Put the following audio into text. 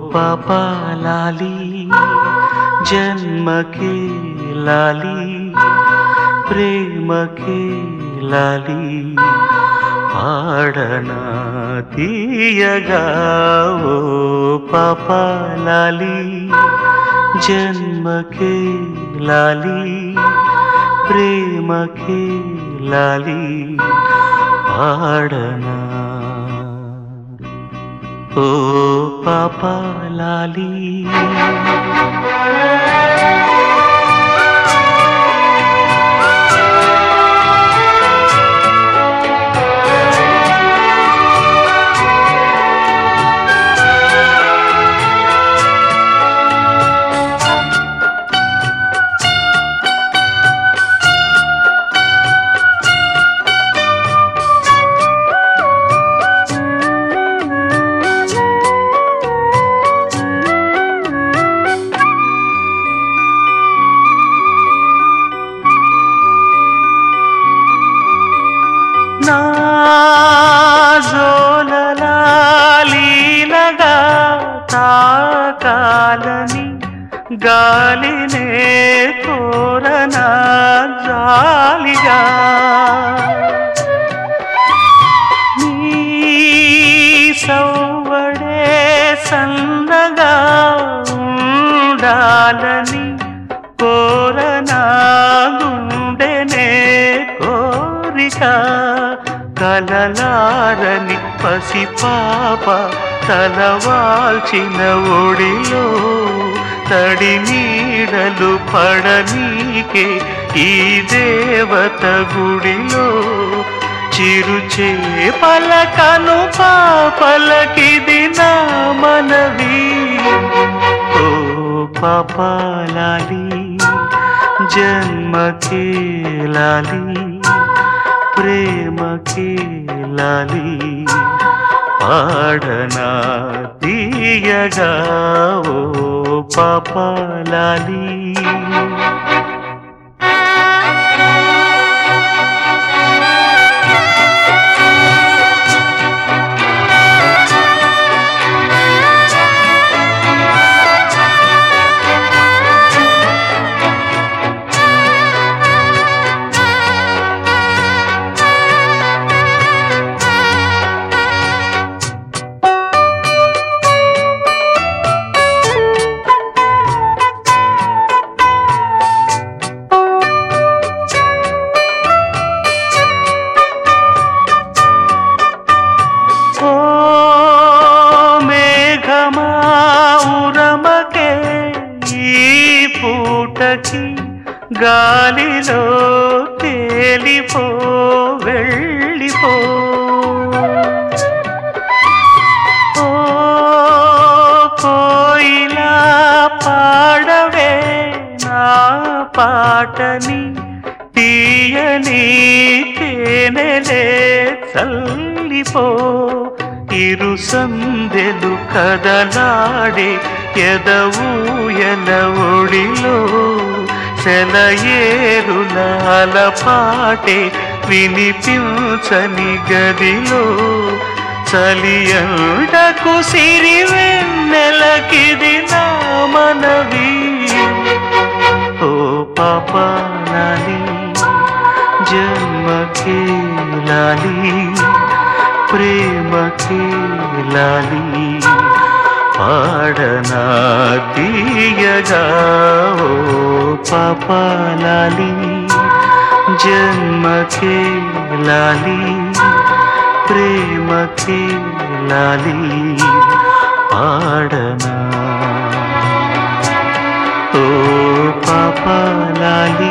పాపాలాలి జన్మకే లాలి ప్రేమకే లాలి పాడనా తీయగా ఓ పాపాలాలి జన్మకే లాలి ప్రేమకే లాలి పాడనా ఓ పాపాలాలి నా జోలలాలీనగా తాకాలని గాలినే కోరనా జాలిగా నీ సౌవడే సన్నగా ఉండాలని కోరనా గుండెనే కోరిక కలలారని పసిపాప తలవాల్చిన ఒడిలో తడి నీడలు పడనీకే ఈ దేవత గుడిలో చిరుచే పలకను పాపలకిది నా మనవి ఓ పాపాలాలి జన్మకే లాలి ప్రేమకే లాలి పాడనా తీయగా ఓ పాపాలాలి ఓ మేఘమా ఉరమకే ఈ పూటకి గాలిలో తేలిపో వెళ్ళిపో ఓ కోయిలా పాడవే నా పాటని తీయని తేనెలే చల్లిపో ఇరు సందెలు కదలాడే ఎదవూయల ఒడిలో సెలయేరులాల పాటే వినిపించని గదిలో చలియండకు సిరి వెన్నెలకిది నా మనవి ఓ పాపాలాలి జన్మకే లాలి ప్రేమకే లాలి పాడనా తీయగా ఓ పాపాలాలి జన్మకే లాలి ప్రేమకే లాలి పాడనా ఓ పాపాలాలి